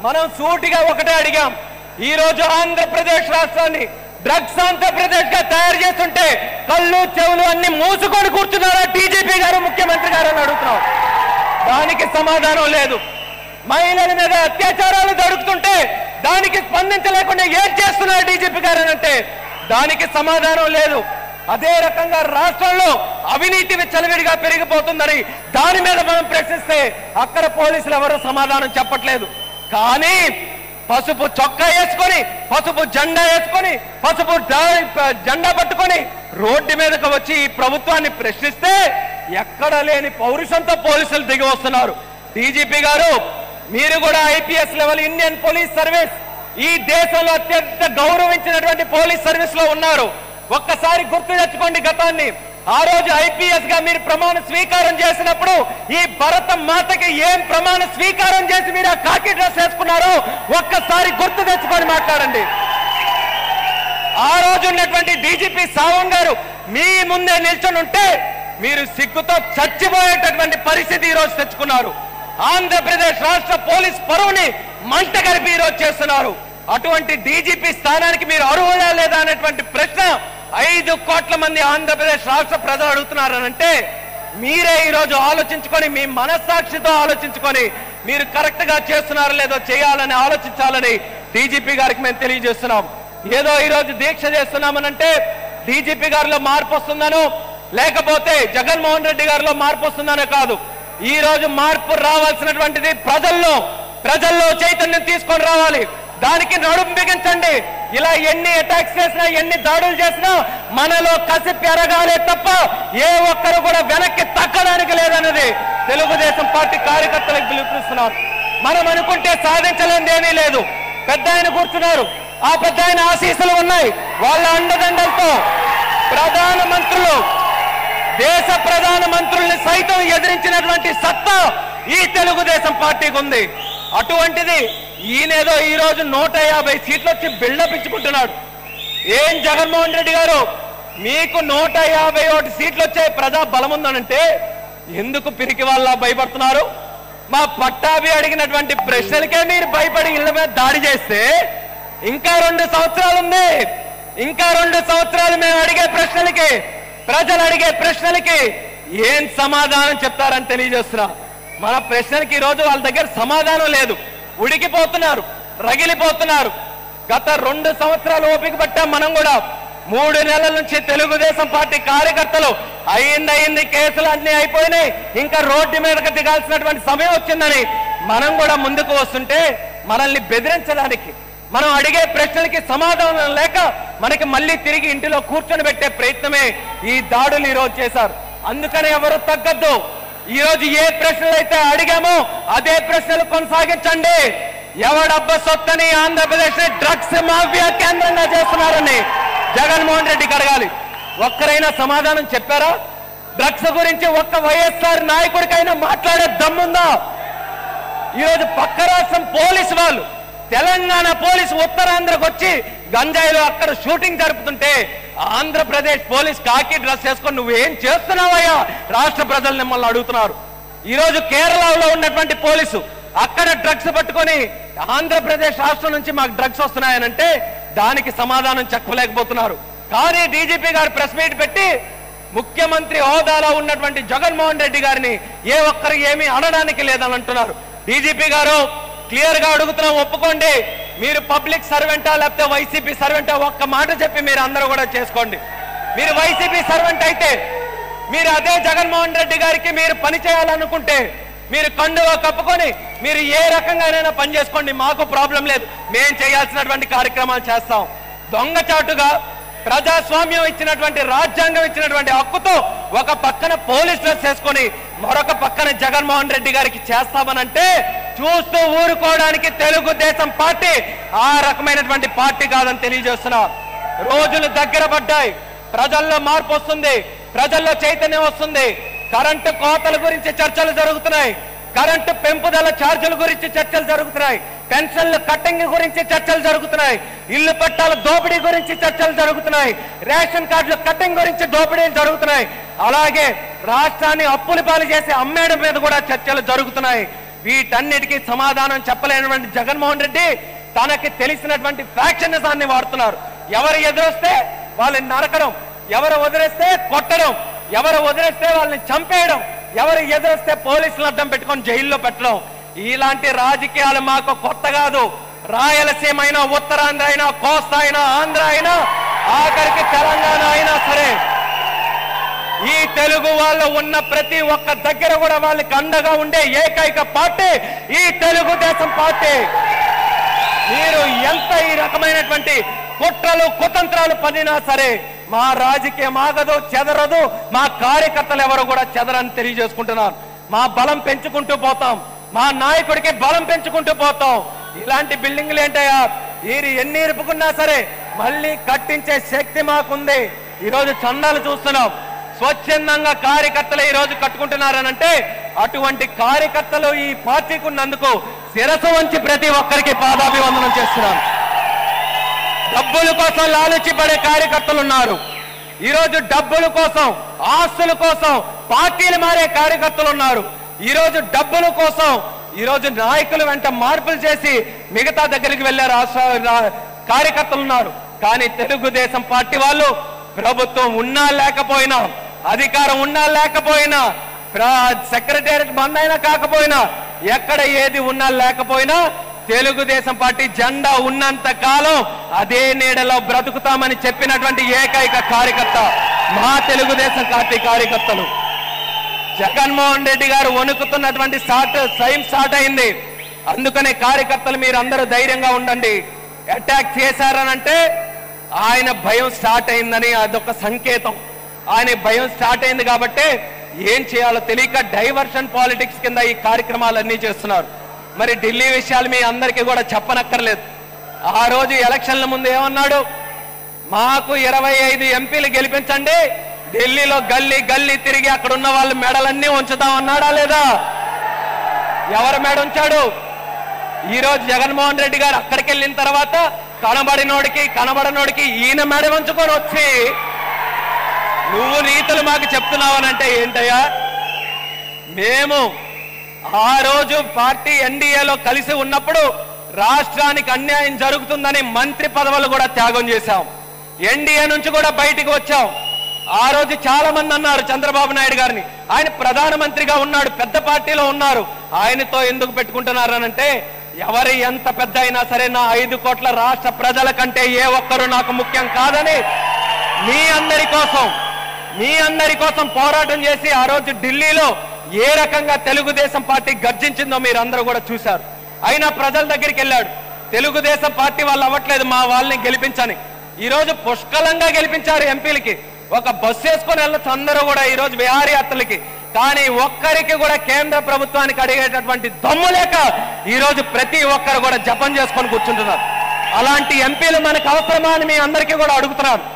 మనం సూటిగా ఒకటే అడిగాం ఈ రోజు ఆంధ్రప్రదేశ్ రాష్ట్రాన్ని డ్రగ్స్ ఆంధ్రప్రదేశ్ గా తయారు చేస్తుంటే కళ్ళు చెవులు అన్ని మూసుకొని కూర్చున్నారా టీజీపీ గారు ముఖ్యమంత్రి గారు అని అడుగుతున్నాం దానికి సమాధానం లేదు మహిళల మీద అత్యాచారాలు జరుగుతుంటే దానికి స్పందించలేకుండా ఏం చేస్తున్నారు డీజీపీ గారు అని అంటే దానికి సమాధానం లేదు అదే రకంగా రాష్ట్రంలో అవినీతి విచ్చలవిడిగా పెరిగిపోతుందని దాని మీద మనం ప్రశ్నిస్తే అక్కడ పోలీసులు ఎవరు సమాధానం చెప్పట్లేదు కానీ పసుపు చొక్కా వేసుకొని పసుపు జెండా వేసుకొని పసుపు డా- జెండా పట్టుకొని రోడ్డు మీదకి వచ్చి ఈ ప్రభుత్వాన్ని ప్రశ్నిస్తే ఎక్కడ లేని పౌరుషంతో పోలీసులు దిగి వస్తున్నారు డీజీపీ గారు మీరు కూడా IPS level Indian police service ఈ దేశంలో అత్యంత గౌరవించినటువంటి పోలీస్ సర్వీస్ లో ఉన్నారు ఒక్కసారి గుర్తు తెచ్చుకోండి గతాన్ని ఆ రోజు ఐపీఎస్ గా మీరు ప్రమాణ స్వీకారం చేసినప్పుడు ఈ భరత మాతకి ఏం ప్రమాణ స్వీకారం చేసి మీరు ఆ కాకి డ్రెస్ వేసుకున్నారో ఒక్కసారి గుర్తు తెచ్చుకొని మాట్లాడండి ఆ రోజు ఉన్నటువంటి డీజీపీ సావం గారు మీ ముందే నిల్చొని ఉంటే మీరు సిగ్గుతో చచ్చిపోయేటటువంటి పరిస్థితి ఈ రోజు తెచ్చుకున్నారు ఆంధ్రప్రదేశ్ రాష్ట్ర పోలీస్ పరువుని మంట కలిపి ఈ రోజు చేస్తున్నారు అటువంటి డీజీపీ స్థానానికి మీరు అర్హులా లేదా అనేటువంటి ప్రశ్న ఐదు కోట్ల మంది ఆంధ్రప్రదేశ్ రాష్ట్ర ప్రజలు అడుగుతున్నారనంటే మీరే ఈ రోజు ఆలోచించుకొని మీ మనస్సాక్షితో ఆలోచించుకొని మీరు కరెక్ట్ గా చేస్తున్నారో లేదో చేయాలని ఆలోచించాలని డీజీపీ గారికి మేము తెలియజేస్తున్నాం ఏదో ఈ రోజు దీక్ష చేస్తున్నామనంటే డీజీపీ గారిలో మార్పు వస్తుందనో లేకపోతే జగన్మోహన్ రెడ్డి గారిలో మార్పు వస్తుందనో కాదు ఈ రోజు మార్పు రావాల్సినటువంటిది ప్రజల్లో ప్రజల్లో చైతన్యం తీసుకొని రావాలి దానికి నడుము బిగించండి ఇలా ఎన్ని అటాక్స్ చేసినా ఎన్ని దాడులు చేసినా మనలో కసి పెరగాలే తప్ప ఏ ఒక్కరు కూడా వెనక్కి తగ్గడానికి లేదన్నది తెలుగుదేశం పార్టీ కార్యకర్తలకు పిలుపునిస్తున్నారు మనం అనుకుంటే సాధించలేనిది ఏమీ లేదు పెద్ద ఆయన కూర్చున్నారు ఆ పెద్ద ఆయన ఆశీస్సులు ఉన్నాయి వాళ్ళ అండదండలతో ప్రధాన మంత్రులు దేశ ప్రధాన మంత్రుల్ని సైతం ఎదిరించినటువంటి సత్తా ఈ తెలుగుదేశం పార్టీకి ఉంది అటువంటిది ఈయనేదో ఈ రోజు నూట యాభై సీట్లు వచ్చి బిల్డప్ ఇచ్చుకుంటున్నాడు ఏం జగన్మోహన్ రెడ్డి గారు మీకు నూట యాభై ఒకటి సీట్లు వచ్చే ప్రజా బలం ఉందనంటే ఎందుకు పిరికి వాళ్ళ భయపడుతున్నారు మా పట్టాభి అడిగినటువంటి ప్రశ్నలకే మీరు భయపడి ఇళ్ల మీద దాడి చేస్తే ఇంకా రెండు సంవత్సరాలు ఉంది ఇంకా రెండు సంవత్సరాలు మేము అడిగే ప్రశ్నలకి ప్రజలు అడిగే ప్రశ్నలకి ఏం సమాధానం చెప్తారని తెలియజేస్తున్నా మన ప్రశ్నలకి ఈ రోజు వాళ్ళ దగ్గర సమాధానం లేదు ఉడికిపోతున్నారు రగిలిపోతున్నారు గత రెండు సంవత్సరాలు ఓపిక పట్టాం మనం కూడా మూడు నెలల నుంచి తెలుగుదేశం పార్టీ కార్యకర్తలు అయింది అయింది కేసులు అన్ని అయిపోయినాయి ఇంకా రోడ్డు మీదకి దిగాల్సినటువంటి సమయం వచ్చిందని మనం కూడా ముందుకు వస్తుంటే మనల్ని బెదిరించడానికి మనం అడిగే ప్రశ్నలకి సమాధానం లేక మనకి మళ్ళీ తిరిగి ఇంటిలో కూర్చొని పెట్టే ప్రయత్నమే ఈ దాడులు ఈ రోజు చేశారు అందుకని ఎవరు తగ్గద్దు ఈ రోజు ఏ ప్రశ్నలు అయితే అడిగామో అదే ప్రశ్నలు కొనసాగించండి ఎవడబ్బ సొత్తని ఆంధ్రప్రదేశ్ డ్రగ్స్ మాఫియా కేంద్రంగా చేస్తున్నారని జగన్మోహన్ రెడ్డికి అడగాలి ఒక్కరైనా సమాధానం చెప్పారా డ్రగ్స్ గురించి ఒక్క వైఎస్ఆర్ నాయకుడికైనా మాట్లాడే దమ్ముందా ఈరోజు పక్క రాష్ట్రం పోలీసు వాళ్ళు తెలంగాణ పోలీసు ఉత్తరాంధ్రకు వచ్చి గంజాయిలో అక్కడ షూటింగ్ జరుపుతుంటే ఆంధ్రప్రదేశ్ పోలీస్ కాకి డ్రెస్ వేసుకొని నువ్వేం చేస్తున్నావయ్యా రాష్ట్ర ప్రజలు మిమ్మల్ని అడుగుతున్నారు ఈరోజు కేరళలో ఉన్నటువంటి పోలీసు అక్కడ డ్రగ్స్ పట్టుకొని ఆంధ్రప్రదేశ్ రాష్ట్రం నుంచి మాకు డ్రగ్స్ వస్తున్నాయనంటే దానికి సమాధానం చెప్పలేకపోతున్నారు కానీ డీజీపీ గారు ప్రెస్ మీట్ పెట్టి ముఖ్యమంత్రి హోదాలో ఉన్నటువంటి జగన్మోహన్ రెడ్డి గారిని ఏ ఒక్కరు ఏమీ అనడానికి లేదని అంటున్నారు డీజీపీ గారు క్లియర్ గా అడుగుతున్నాం ఒప్పుకోండి మీరు పబ్లిక్ సర్వెంటా లేకపోతే వైసీపీ సర్వెంటా ఒక్క మాట చెప్పి మీరు అందరూ కూడా చేసుకోండి మీరు వైసీపీ సర్వెంట్ అయితే మీరు అదే జగన్మోహన్ రెడ్డి గారికి మీరు పని చేయాలనుకుంటే మీరు కండువా కప్పుకొని మీరు ఏ రకంగానైనా పని చేసుకోండి మాకు ప్రాబ్లం లేదు మేం చేయాల్సినటువంటి కార్యక్రమాలు చేస్తాం దొంగచాటుగా ప్రజాస్వామ్యం ఇచ్చినటువంటి రాజ్యాంగం ఇచ్చినటువంటి హక్కుతో ఒక పక్కన పోలీస్ డ్రెస్ వేసుకొని మరొక పక్కన జగన్మోహన్ రెడ్డి గారికి చేస్తామనంటే చూస్తూ ఊరుకోవడానికి తెలుగుదేశం పార్టీ ఆ రకమైనటువంటి పార్టీ కాదని తెలియజేస్తున్నా రోజులు దగ్గర పడ్డాయి ప్రజల్లో మార్పు వస్తుంది ప్రజల్లో చైతన్యం వస్తుంది కరెంటు కోతల గురించి చర్చలు జరుగుతున్నాయి కరెంటు పెంపుదల ఛార్జీల గురించి చర్చలు జరుగుతున్నాయి పెన్షన్ల కట్టింగ్ గురించి చర్చలు జరుగుతున్నాయి ఇల్లు పట్టాల దోపిడీ గురించి చర్చలు జరుగుతున్నాయి రేషన్ కార్డుల కట్టింగ్ గురించి దోపిడీలు జరుగుతున్నాయి అలాగే రాష్ట్రాన్ని అప్పుల పాలు చేసి అమ్మేయడం మీద కూడా చర్చలు జరుగుతున్నాయి వీటన్నిటికీ సమాధానం చెప్పలేనటువంటి జగన్మోహన్ రెడ్డి తనకి తెలిసినటువంటి ఫ్యాక్షనిజాన్ని వాడుతున్నారు ఎవరు ఎదురొస్తే వాళ్ళని నరకడం ఎవరు వదిలేస్తే కొట్టడం ఎవరు వదిలేస్తే వాళ్ళని చంపేయడం ఎవరు ఎదురొస్తే పోలీసులు అడ్డం పెట్టుకొని జైల్లో పెట్టడం ఇలాంటి రాజకీయాలు మాకు కొత్త కాదు రాయలసీమ అయినా ఉత్తరాంధ్ర అయినా కోస్తా అయినా ఆంధ్ర అయినా ఆఖరికి తెలంగాణ అయినా సరే ఈ తెలుగు వాళ్ళు ఉన్న ప్రతి ఒక్క దగ్గర కూడా వాళ్ళకి అండగా ఉండే ఏకైక పార్టీ ఈ తెలుగుదేశం పార్టీ మీరు ఎంత ఈ రకమైనటువంటి కుట్రలు కుతంత్రాలు పనినా సరే మా రాజకీయం ఆగదు చెదరదు మా కార్యకర్తలు ఎవరు కూడా చెదరని తెలియజేసుకుంటున్నాను మా బలం పెంచుకుంటూ పోతాం మా నాయకుడికి బలం పెంచుకుంటూ పోతాం ఇలాంటి బిల్డింగ్లు ఏంటయ్యా వీరు ఎన్ని ఇరుపుకున్నా సరే మళ్ళీ కట్టించే శక్తి మాకుంది ఈరోజు చందాలు చూస్తున్నాం స్వచ్ఛందంగా కార్యకర్తలు ఈ రోజు కట్టుకుంటున్నారనంటే అటువంటి కార్యకర్తలు ఈ పార్టీకి ఉన్నందుకు శిరసు వంచి ప్రతి ఒక్కరికి పాదాభివందనం చేస్తున్నాను డబ్బుల కోసం లాలచి పడే కార్యకర్తలు ఉన్నారు ఈరోజు డబ్బుల కోసం ఆస్తుల కోసం పార్టీలు మారే కార్యకర్తలు ఉన్నారు ఈరోజు డబ్బుల కోసం ఈరోజు నాయకుల వెంట మార్పులు చేసి మిగతా దగ్గరికి వెళ్ళే రాష్ట్ర రా- కార్యకర్తలు ఉన్నారు కానీ తెలుగుదేశం పార్టీ వాళ్ళు ప్రభుత్వం ఉన్నా లేకపోయినా అధికారం ఉన్నా లేకపోయినా సెక్రటేరియట్ బంద్ అయినా కాకపోయినా ఎక్కడ ఏది ఉన్నా లేకపోయినా తెలుగుదేశం పార్టీ జెండా ఉన్నంత కాలం అదే నీడలో బ్రతుకుతామని చెప్పినటువంటి ఏకైక కార్యకర్త మా తెలుగుదేశం పార్టీ కార్యకర్తలు జగన్మోహన్ రెడ్డి గారు వణుకుతున్నటువంటి స్టార్ట్ సైమ్ స్టార్ట్ అయింది అందుకనే కార్యకర్తలు మీరు అందరూ ధైర్యంగా ఉండండి అటాక్ చేశారనంటే ఆయన భయం స్టార్ట్ అయిందని అదొక సంకేతం ఆయన భయం స్టార్ట్ అయింది కాబట్టి ఏం చేయాలో తెలియక డైవర్షన్ పాలిటిక్స్ కింద ఈ కార్యక్రమాలన్నీ చేస్తున్నారు మరి ఢిల్లీ విషయాలు మీ అందరికీ కూడా చెప్పనక్కర్లేదు ఆ రోజు ఎలక్షన్ల ముందు ఏమన్నాడు మాకు ఇరవై ఐదు ఎంపీలు గెలిపించండి ఢిల్లీలో గల్లీ గల్లీ తిరిగి అక్కడ ఉన్న వాళ్ళ మెడలన్నీ ఉంచుతాం అన్నాడా లేదా ఎవరు మెడ ఉంచాడు ఈ రోజు జగన్మోహన్ రెడ్డి గారు అక్కడికి వెళ్ళిన తర్వాత కనబడినోడికి కనబడనోడికి ఈయన మెడ ఉంచుకొని వచ్చి నువ్వు నీతులు మాకు చెప్తున్నావనంటే ఏంటయ్యా మేము ఆ రోజు పార్టీ ఎన్డీఏలో కలిసి ఉన్నప్పుడు రాష్ట్రానికి అన్యాయం జరుగుతుందని మంత్రి పదవులు కూడా త్యాగం చేశాం ఎన్డీఏ నుంచి కూడా బయటికి వచ్చాం ఆ రోజు చాలా మంది అన్నారు చంద్రబాబు నాయుడు గారిని ఆయన ప్రధానమంత్రిగా ఉన్నాడు పెద్ద పార్టీలో ఉన్నారు ఆయనతో ఎందుకు పెట్టుకుంటున్నారనంటే ఎవరు ఎంత పెద్ద అయినా సరే నా ఐదు కోట్ల రాష్ట్ర ప్రజల కంటే ఏ ఒక్కరు నాకు ముఖ్యం కాదని మీ అందరి కోసం మీ అందరి కోసం పోరాటం చేసి ఆ రోజు ఢిల్లీలో ఏ రకంగా తెలుగుదేశం పార్టీ గర్జించిందో మీరు అందరూ కూడా చూశారు అయినా ప్రజల దగ్గరికి వెళ్ళాడు తెలుగుదేశం పార్టీ వాళ్ళు అవ్వట్లేదు మా వాళ్ళని గెలిపించని ఈ రోజు పుష్కలంగా గెలిపించారు ఎంపీలకి ఒక బస్సు వేసుకొని వెళ్ళొచ్చు అందరూ కూడా ఈ రోజు విహారయాత్రలకి కానీ ఒక్కరికి కూడా కేంద్ర ప్రభుత్వానికి అడిగేటటువంటి దమ్ము లేక ఈ రోజు ప్రతి ఒక్కరు కూడా జపం చేసుకొని కూర్చుంటున్నారు అలాంటి ఎంపీలు మనకు అవసరమా అని మీ అందరికీ కూడా అడుగుతున్నారు